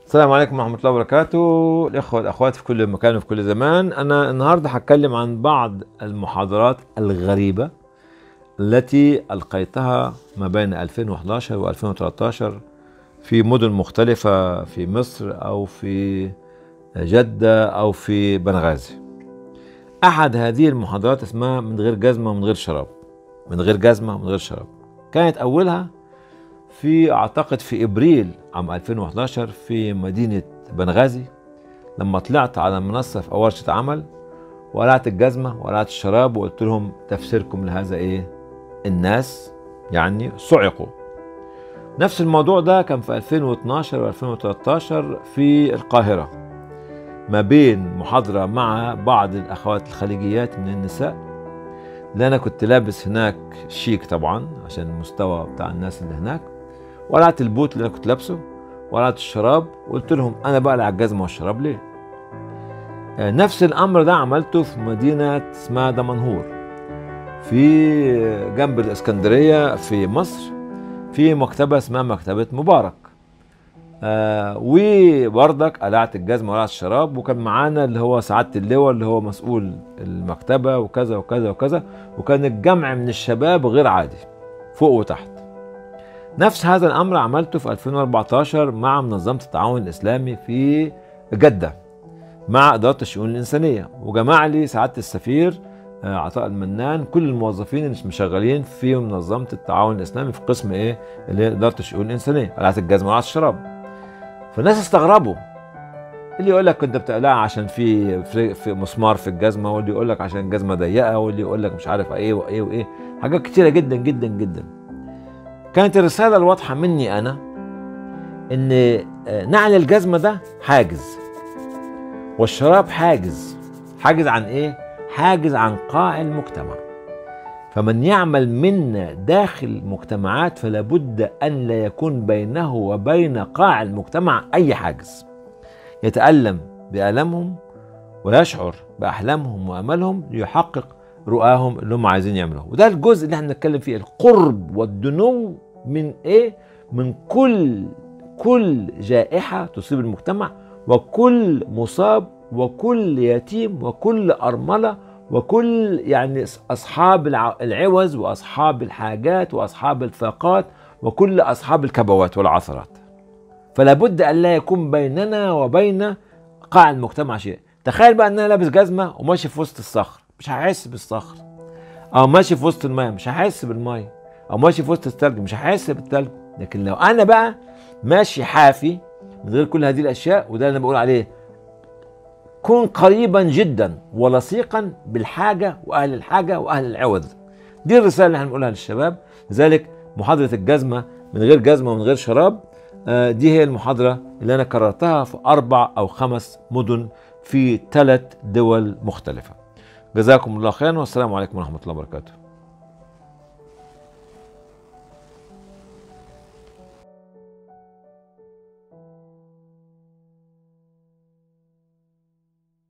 السلام عليكم ورحمة الله وبركاته الإخوة والأخوات في كل مكان وفي كل زمان أنا النهاردة هتكلم عن بعض المحاضرات الغريبة التي ألقيتها ما بين 2011 و 2013 في مدن مختلفة في مصر أو في جدة أو في بنغازي أحد هذه المحاضرات اسمها من غير جزمة ومن غير شراب من غير جزمة ومن غير شراب كانت أولها في أعتقد في إبريل عام 2011 في مدينة بنغازي لما طلعت على منصة في ورشة عمل وقلعت الجزمة وقلعت الشراب وقلت لهم تفسيركم لهذا إيه الناس يعني صعقوا نفس الموضوع ده كان في 2012 و 2013 في القاهرة ما بين محاضرة مع بعض الأخوات الخليجيات من النساء اللي أنا كنت لابس هناك شيك طبعا عشان المستوى بتاع الناس اللي هناك وقلعت البوت اللي أنا كنت لابسه وقلعت الشراب وقلت لهم أنا بقلع الجزمة والشراب ليه؟ آه، نفس الأمر ده عملته في مدينة اسمها دمنهور في جنب الإسكندرية في مصر في مكتبة اسمها مكتبة مبارك آه وبرضك قلعت الجزمة وقلعت الشراب وكان معانا اللي هو سعادة اللواء اللي هو مسؤول المكتبة وكذا وكذا وكذا وكان الجمع من الشباب غير عادي فوق وتحت نفس هذا الأمر عملته في 2014 مع منظمة التعاون الإسلامي في جدة مع إدارة الشؤون الإنسانية وجمع لي سعادة السفير آه، عطاء المنان كل الموظفين اللي مشغلين في منظمة التعاون الإسلامي في قسم إيه اللي هي إدارة الشؤون الإنسانية قلعت الجزمة وقلعت الشراب فالناس استغربوا اللي يقول لك كنت بتقلعها عشان في في في مسمار في الجزمه واللي يقول لك عشان الجزمه ضيقه واللي يقول لك مش عارف ايه وايه وايه حاجات كتيره جدا جدا جدا كانت الرساله الواضحه مني انا ان آه، نعل الجزمه ده حاجز والشراب حاجز حاجز عن ايه حاجز عن قاع المجتمع فمن يعمل منا داخل مجتمعات فلا بد ان لا يكون بينه وبين قاع المجتمع اي حاجز يتالم بالامهم ويشعر باحلامهم واملهم ليحقق رؤاهم اللي هم عايزين يعملوه وده الجزء اللي احنا بنتكلم فيه القرب والدنو من ايه من كل كل جائحه تصيب المجتمع وكل مصاب وكل يتيم وكل ارمله وكل يعني اصحاب الع- العوز واصحاب الحاجات واصحاب الفاقات وكل اصحاب الكبوات والعثرات فلا بد ان لا يكون بيننا وبين قاع المجتمع شيء تخيل بقى ان انا لابس جزمه وماشي في وسط الصخر مش هحس بالصخر او ماشي في وسط الماء مش هحس بالماء او ماشي في وسط الثلج مش هحس بالثلج لكن لو انا بقى ماشي حافي من غير كل هذه الاشياء وده اللي انا بقول عليه كن قريبا جدا ولصيقا بالحاجه واهل الحاجه واهل العوض دي الرساله اللي هنقولها للشباب لذلك محاضره الجزمه من غير جزمه ومن غير شراب آه، دي هي المحاضره اللي انا كررتها في اربع او خمس مدن في ثلاث دول مختلفه جزاكم الله خيرا والسلام عليكم ورحمه الله وبركاته